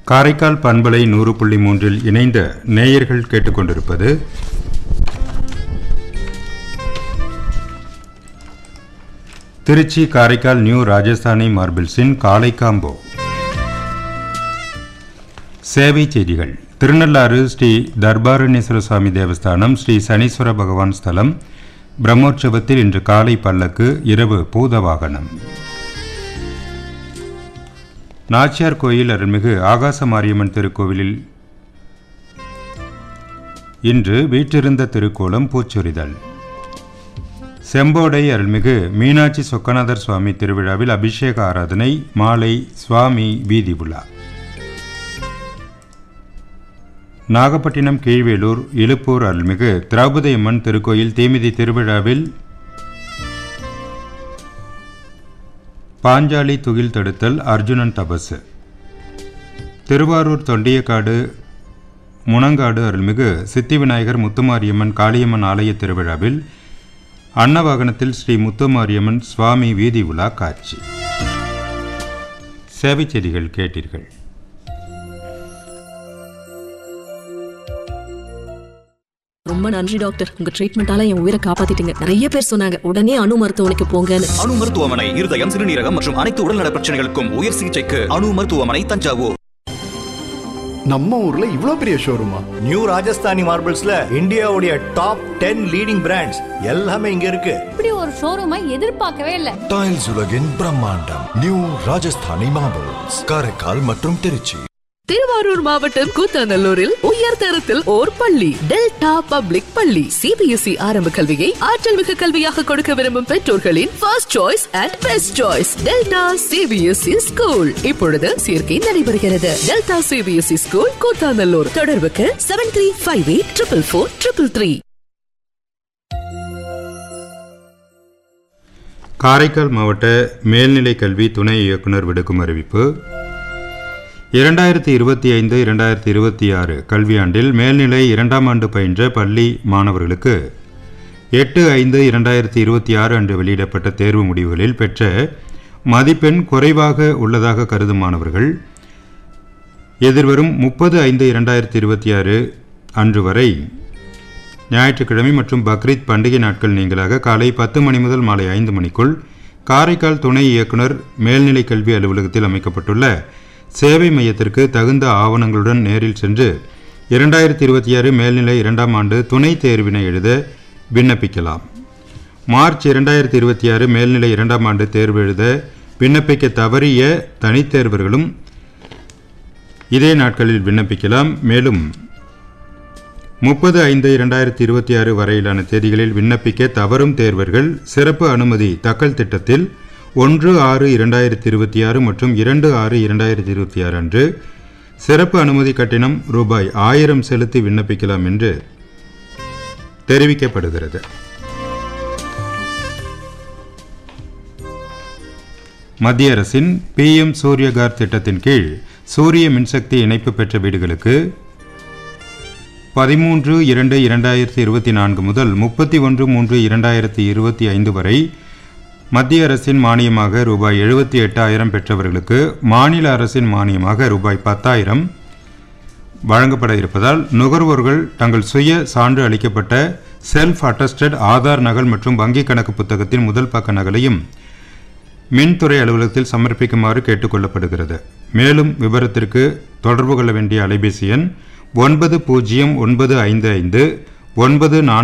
காரைக்கால் பண்பலை நூறு புள்ளி மூன்றில் இணைந்த நேயர்கள் கேட்டுக்கொண்டிருப்பது திருச்சி காரைக்கால் நியூ ராஜஸ்தானி மார்பிள்ஸின் காலை காம்போ சேவை செய்திகள் திருநள்ளாறு ஸ்ரீ தர்பாரணேஸ்வர சுவாமி தேவஸ்தானம் ஸ்ரீ சனீஸ்வர பகவான் ஸ்தலம் பிரம்மோற்சவத்தில் இன்று காலை பல்லக்கு இரவு பூதவாகனம் நாச்சியார் கோயில் அருள்மிகு ஆகாச மாரியம்மன் திருக்கோவிலில் இன்று வீற்றிருந்த திருக்கோலம் பூச்சொரிதல் செம்போடை அருள்மிகு மீனாட்சி சொக்கநாதர் சுவாமி திருவிழாவில் அபிஷேக ஆராதனை மாலை சுவாமி வீதி உலா நாகப்பட்டினம் கீழ்வேலூர் இலுப்பூர் அருள்மிகு திரௌபதியம்மன் திருக்கோயில் தீமிதி திருவிழாவில் பாஞ்சாலி துகில் தடுத்தல் அர்ஜுனன் தபசு திருவாரூர் தொண்டியக்காடு முனங்காடு அருள்மிகு சித்தி விநாயகர் முத்துமாரியம்மன் காளியம்மன் ஆலய திருவிழாவில் அன்னவாகனத்தில் ஸ்ரீ முத்துமாரியம்மன் சுவாமி வீதி உலா காட்சி சேவைச் செய்திகள் கேட்டீர்கள் ரொம்ப நன்றி டாக்டர் உங்க ட்ரீட்மெண்டால என் உயிரை காப்பாத்திட்டீங்க நிறைய பேர் சொன்னாங்க உடனே அணு மருத்துவமனைக்கு போங்கன்னு அணு மருத்துவமனை இருதயம் சிறுநீரகம் மற்றும் அனைத்து உடல்நல பிரச்சனைகளுக்கும் உயர் சிகிச்சைக்கு அணு மருத்துவமனை தஞ்சாவூர் நம்ம ஊர்ல இவ்ளோ பெரிய ஷோரூமா நியூ ராஜஸ்தானி மார்பிள்ஸ்ல இந்தியாவுடைய டாப் டென் லீடிங் பிராண்ட்ஸ் எல்லாமே இங்க இருக்கு இப்படி ஒரு ஷோரூமை எதிர்பார்க்கவே இல்லை டைல்ஸ் உலகின் பிரம்மாண்டம் நியூ ராஜஸ்தானி மார்பிள்ஸ் காரைக்கால் மற்றும் திருச்சி திருவாரூர் மாவட்டம் கூத்தாநல்லூரில் உயர் தரத்தில் ஓர் பள்ளி டெல்டா பப்ளிக் பள்ளி சிபிஎஸ்இ ஆரம்ப கல்வியை ஆற்றல் மிகு கல்வியாக கொடுக்க விரும்பும் பெற்றோர்களின் first choice and best choice Delta CBSE school இப்பொழுது சேர்க்கை நடைபெறுகிறது டெல்டா சிபிஎஸ்இ ஸ்கூல் கூத்தாநல்லூர் தொடர்புக்கு seven three five eight triple four triple three Karaikal மாவட்ட மேல்நிலை கல்வி துணை இயக்குனர் விடுக்கும் அறிவிப்பு இரண்டாயிரத்தி இருபத்தி ஐந்து இரண்டாயிரத்தி இருபத்தி ஆறு கல்வியாண்டில் மேல்நிலை இரண்டாம் ஆண்டு பயின்ற பள்ளி மாணவர்களுக்கு எட்டு ஐந்து இரண்டாயிரத்தி இருபத்தி ஆறு அன்று வெளியிடப்பட்ட தேர்வு முடிவுகளில் பெற்ற மதிப்பெண் குறைவாக உள்ளதாக கருதும் மாணவர்கள் எதிர்வரும் முப்பது ஐந்து இரண்டாயிரத்தி இருபத்தி ஆறு அன்று வரை ஞாயிற்றுக்கிழமை மற்றும் பக்ரீத் பண்டிகை நாட்கள் நீங்களாக காலை பத்து மணி முதல் மாலை ஐந்து மணிக்குள் காரைக்கால் துணை இயக்குனர் மேல்நிலை கல்வி அலுவலகத்தில் அமைக்கப்பட்டுள்ள சேவை மையத்திற்கு தகுந்த ஆவணங்களுடன் நேரில் சென்று இரண்டாயிரத்தி இருபத்தி ஆறு மேல்நிலை இரண்டாம் ஆண்டு துணை தேர்வினை எழுத விண்ணப்பிக்கலாம் மார்ச் இரண்டாயிரத்தி இருபத்தி ஆறு மேல்நிலை இரண்டாம் ஆண்டு தேர்வு எழுத விண்ணப்பிக்க தவறிய தனித்தேர்வர்களும் இதே நாட்களில் விண்ணப்பிக்கலாம் மேலும் முப்பது ஐந்து இரண்டாயிரத்தி இருபத்தி ஆறு வரையிலான தேதிகளில் விண்ணப்பிக்க தவறும் தேர்வர்கள் சிறப்பு அனுமதி தக்கல் திட்டத்தில் ஒன்று ஆறு இரண்டாயிரத்தி இருபத்தி ஆறு மற்றும் இரண்டு ஆறு இரண்டாயிரத்தி இருபத்தி ஆறு அன்று சிறப்பு அனுமதி கட்டணம் ரூபாய் ஆயிரம் செலுத்தி விண்ணப்பிக்கலாம் என்று தெரிவிக்கப்படுகிறது மத்திய அரசின் பிஎம் சூரியகார் திட்டத்தின் கீழ் சூரிய மின்சக்தி இணைப்பு பெற்ற வீடுகளுக்கு பதிமூன்று இரண்டு இரண்டாயிரத்தி இருபத்தி நான்கு முதல் முப்பத்தி ஒன்று மூன்று இரண்டாயிரத்தி இருபத்தி ஐந்து வரை மத்திய அரசின் மானியமாக ரூபாய் எழுபத்தி எட்டாயிரம் பெற்றவர்களுக்கு மாநில அரசின் மானியமாக ரூபாய் பத்தாயிரம் வழங்கப்பட இருப்பதால் நுகர்வோர்கள் தங்கள் சுய சான்று அளிக்கப்பட்ட செல்ஃப் அட்டஸ்டட் ஆதார் நகல் மற்றும் வங்கிக் கணக்கு புத்தகத்தின் முதல் பக்க நகலையும் மின்துறை அலுவலகத்தில் சமர்ப்பிக்குமாறு கேட்டுக்கொள்ளப்படுகிறது மேலும் விவரத்திற்கு தொடர்பு கொள்ள வேண்டிய அலைபேசி எண் ஒன்பது பூஜ்ஜியம் ஒன்பது ஐந்து ஐந்து ஒன்பது நான்கு